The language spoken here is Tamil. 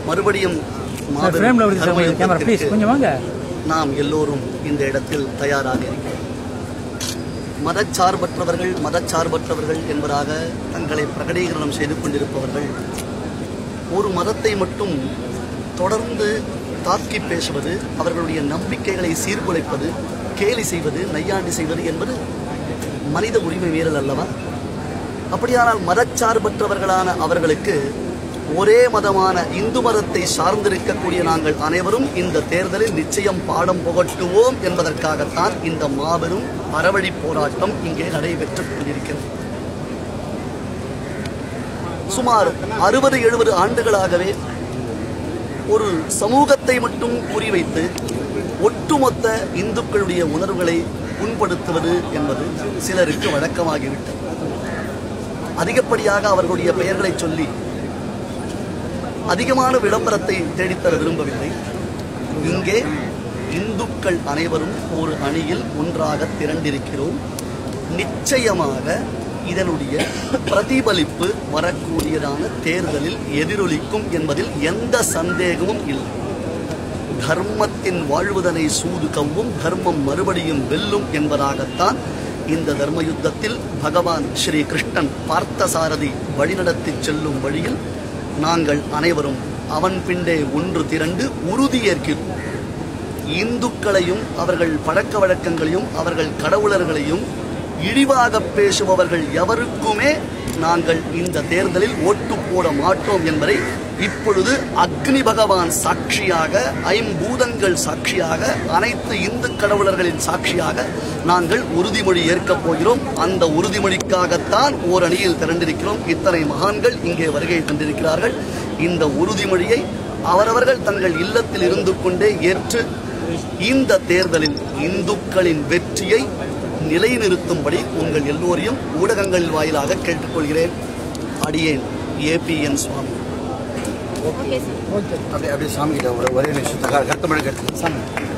மறுபடியும் மாபெரும் ஃப்ரேம்ல வருது சார் தர்ம கேமரா ப்ளீஸ் யுத்தத்திற்கு கொஞ்சம் வாங்க நாம் எல்லோரும் இந்த இடத்தில் தயாராக இருக்கிறோம் மதச்சார்பற்றவர்கள் மதச்சார்பற்றவர்கள் என்பதாக தங்களை பிரகடீகரணம் செய்து கொண்டிருப்பவர்கள் ஒரு மதத்தை மட்டும் தொடர்ந்து தாக்கி பேசுவது அவர்களுடைய நம்பிக்கைகளை சீர்குலைப்பது கேலி செய்வது நையாண்டி செய்வது என்பது மனித உரிமை மீறல் அல்லவா அப்படியானால் மதச்சார்பற்றவர்களான அவர்களுக்கு ஒரே மதமான இந்து மதத்தை சார்ந்திருக்கக்கூடிய நாங்கள் அனைவரும் இந்த தேர்தலில் நிச்சயம் பாடம் புகட்டுவோம் என்பதற்காகத்தான் இந்த மாபெரும் அறவழி போராட்டம் இங்கே நடைபெற்றுக் கொண்டிருக்கிறது சுமார் அறுபது எழுபது ஆண்டுகளாகவே ஒரு சமூகத்தை மட்டும் குறிவைத்து ஒட்டுமொத்த இந்துக்களுடைய உணர்வுகளை புண்படுத்துவது என்பது சிலருக்கு வழக்கமாகிவிட்டது அதிகப்படியாக அவர்களுடைய பெயர்களை சொல்லி அதிகமான விளம்பரத்தை தேடித்தர விரும்பவில்லை இங்கே இந்துக்கள் அனைவரும் ஒரு அணியில் ஒன்றாக திரண்டிருக்கிறோம் நிச்சயமாக இதனுடைய பிரதிபலிப்பு வரக்கூடியதான தேர்தலில் எதிரொலிக்கும் என்பதில் எந்த சந்தேகமும் இல்லை தர்மத்தின் வாழ்வுதனை சூது கவ்வும் தர்மம் மறுபடியும் வெல்லும் என்பதாகத்தான் இந்த தர்ம யுத்தத்தில் பகவான் ஸ்ரீ கிருஷ்ணன் பார்த்தசாரதி வழிநடத்தி செல்லும் வழியில் நாங்கள் அனைவரும் அவன் பிண்டே ஒன்று திரண்டு உறுதியேற்கிறோம் இந்துக்களையும் அவர்கள் பழக்க வழக்கங்களையும் அவர்கள் கடவுளர்களையும் இழிவாக பேசுபவர்கள் எவருக்குமே நாங்கள் இந்த தேர்தலில் ஓட்டு போட மாட்டோம் என்பதை இப்பொழுது அக்னி பகவான் சாட்சியாக ஐம்பூதங்கள் சாட்சியாக அனைத்து இந்து கடவுளர்களின் சாட்சியாக நாங்கள் உறுதிமொழி ஏற்கப் போகிறோம் அந்த உறுதிமொழிக்காகத்தான் ஓர் அணியில் திரண்டிருக்கிறோம் இத்தனை மகான்கள் இங்கே வருகை தந்திருக்கிறார்கள் இந்த உறுதிமொழியை அவரவர்கள் தங்கள் இல்லத்தில் இருந்து கொண்டே ஏற்று இந்த தேர்தலில் இந்துக்களின் வெற்றியை நிலைநிறுத்தும்படி உங்கள் எல்லோரையும் ஊடகங்கள் வாயிலாக கேட்டுக்கொள்கிறேன் அடியேன் ஏபிஎன் சுவாமி ஓகே சார் அப்படியே அப்படியே சாமி கிட்ட ஒரு ஒரே நிமிஷம் கருத்து மழை கேட்டு சாமி